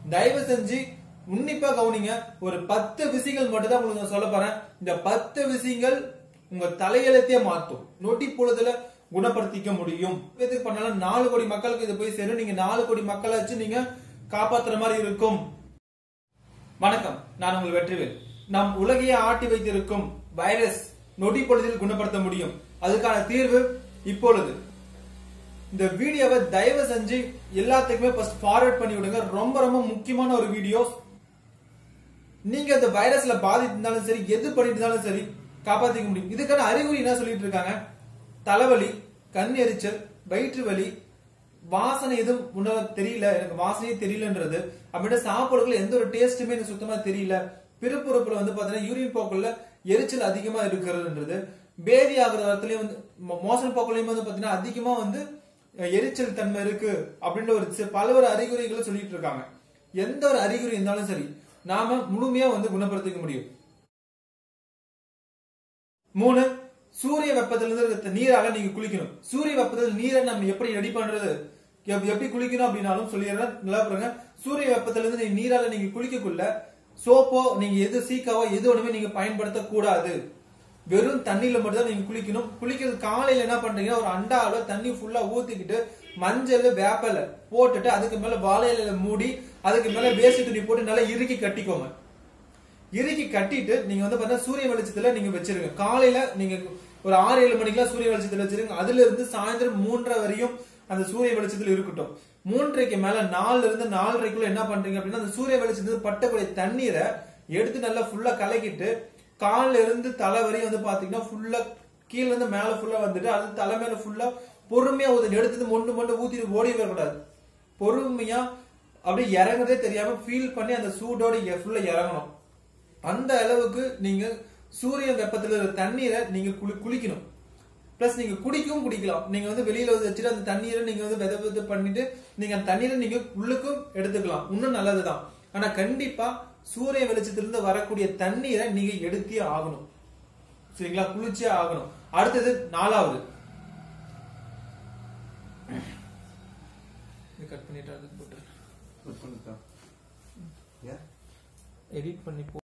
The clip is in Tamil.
தயவு செஞ்சு உன்னிப்பா கவனிங்க ஒரு பத்து விஷயங்கள் மட்டும் தான் உங்களுக்கு நான் சொல்ல போறேன் இந்த பத்து விஷயங்கள் உங்க தலையெழுத்தையே மாத்தும் நொடி பொழுதுல குணப்படுத்திக்க முடியும் எதுக்கு பண்ணாலும் நாலு கோடி மக்களுக்கு இது போய் சேரும் நீங்க நாலு கோடி மக்களை வச்சு நீங்க காப்பாத்துற மாதிரி இருக்கும் வணக்கம் நான் உங்கள் வெற்றிவேல் நம் உலகையே ஆட்டி வைத்திருக்கும் வைரஸ் நொடி பொழுதில் குணப்படுத்த முடியும் அதுக்கான தீர்வு இப்பொழுது இந்த வீடியோவை தயவு செஞ்சு எல்லாத்துக்குமே ஃபர்ஸ்ட் ஃபார்வர்ட் பண்ணி விடுங்க ரொம்ப ரொம்ப முக்கியமான ஒரு வீடியோ நீங்க இந்த வைரஸ்ல பாதித்திருந்தாலும் சரி எது பண்ணிட்டு இருந்தாலும் சரி காப்பாத்திக்க முடியும் இதுக்கான அறிகுறி என்ன சொல்லிட்டு இருக்காங்க தலைவலி கண் எரிச்சல் வயிற்று வலி வாசனை எதுவும் உணவ தெரியல எனக்கு வாசனையே தெரியலன்றது அப்படின்ட்டு சாப்பாடுகள் எந்த ஒரு டேஸ்ட்டுமே எனக்கு சுத்தமா தெரியல பிறப்புறுப்புல வந்து பாத்தீங்கன்னா யூரின் போக்குள்ள எரிச்சல் அதிகமா இருக்கிறதுன்றது பேதி ஆகுற இடத்துலயும் வந்து மோ- மோசன் போக்குலயும் வந்து பாத்தீங்கன்னா அதிகமா வந்து அஹ், எரிச்சல் தன்மை இருக்கு அப்படின்ற ஒரு சி- பல்வேறு அறிகுறிகளை சொல்லிட்டு இருக்காங்க எந்த ஒரு அறிகுறி இருந்தாலும் சரி நாம முழுமையா வந்து குணப்படுத்திக்க முடியும் மூணு சூரிய வெப்பத்துல இருந்து இருக்க நீரால நீங்க குளிக்கணும் சூரிய வெப்பத்தில் நீரை நம்ம எப்படி ரெடி பண்றது எப்- எப்படி குளிக்கணும் அப்படின்னாலும் சொல்லிடுறேன் நல்லா பாருங்க சூரிய வெப்பத்துல இருந்து நீங்க நீரால நீங்க குளிக்கக்குள்ள சோப்போ நீங்க எது சீக்காவோ எது ஒண்ணுமே நீங்க பயன்படுத்த கூடாது வெறும் தண்ணியில மட்டும் தான் நீங்க குளிக்கணும் குளிக்கிறது காலையில என்ன பண்றீங்கன்னா ஒரு அண்டாவில தண்ணி ஃபுல்லா ஊத்திக்கிட்டு மஞ்சள் வேப்பலை போட்டுட்டு அதுக்கு மேல வாழை இலையில மூடி அதுக்கு மேல வேஷ்டி துணி போட்டு நல்லா இறுக்கி கட்டிக்கோங்க இறுக்கி கட்டிட்டு நீங்க வந்து பார்த்தா சூரிய வெளிச்சத்துல நீங்க வச்சிருங்க காலையில நீங்க ஒரு ஆறு ஏழு மணிக்கெல்லாம் சூரிய வெளிச்சத்துல வச்சிருங்க அதுல இருந்து சாயந்தரம் மூன்றரை வரையும் அந்த சூரிய வெளிச்சத்துல இருக்கட்டும் மூன்றரைக்கு மேல நாலுல இருந்து நாலரைக்குள்ள என்ன பண்றீங்க அப்படின்னா அந்த சூரிய வெளிச்சத்துல பட்டக்கூடிய தண்ணீரை எடுத்து நல்லா ஃபுல்லா கலக்கிட்டு கால்ல இருந்து தலை வரையும் வந்து பாத்தீங்கன்னா ஃபுல்லா கீழ இருந்து மேல ஃபுல்லா வந்துட்டு அது தலை மேல ஃபுல்லா பொறுமையா ஊத்து எடுத்தது மொண்டு மொண்டு ஊத்திட்டு ஓடி வரக்கூடாது பொறுமையா அப்படியே இறங்குறதே தெரியாம ஃபீல் பண்ணி அந்த சூடோட ஃபுல்லா இறங்கணும் அந்த அளவுக்கு நீங்க சூரிய வெப்பத்துல இருக்கிற தண்ணீரை நீங்க குளி- குளிக்கணும் பிளஸ் நீங்க குடிக்கவும் குடிக்கலாம் நீங்க வந்து வெளியில வந்து வச்சுட்டு அந்த தண்ணீரை நீங்க வந்து வித வித பண்ணிட்டு நீங்க அந்த தண்ணீரை நீங்க உள்ளுக்கும் எடுத்துக்கலாம் இன்னும் நல்லதுதான் ஆனா கண்டிப்பா சூரிய வெளிச்சத்திலிருந்து வரக்கூடிய தண்ணீரை நீங்க எடுத்தே ஆகணும் சரிங்களா குளிச்சே ஆகணும் அடுத்தது நாலாவது கட் பண்ணிட்டு அதுக்கு போட்டு Good பண்ணிட்டா. Yeah. எடிட் பண்ணி போ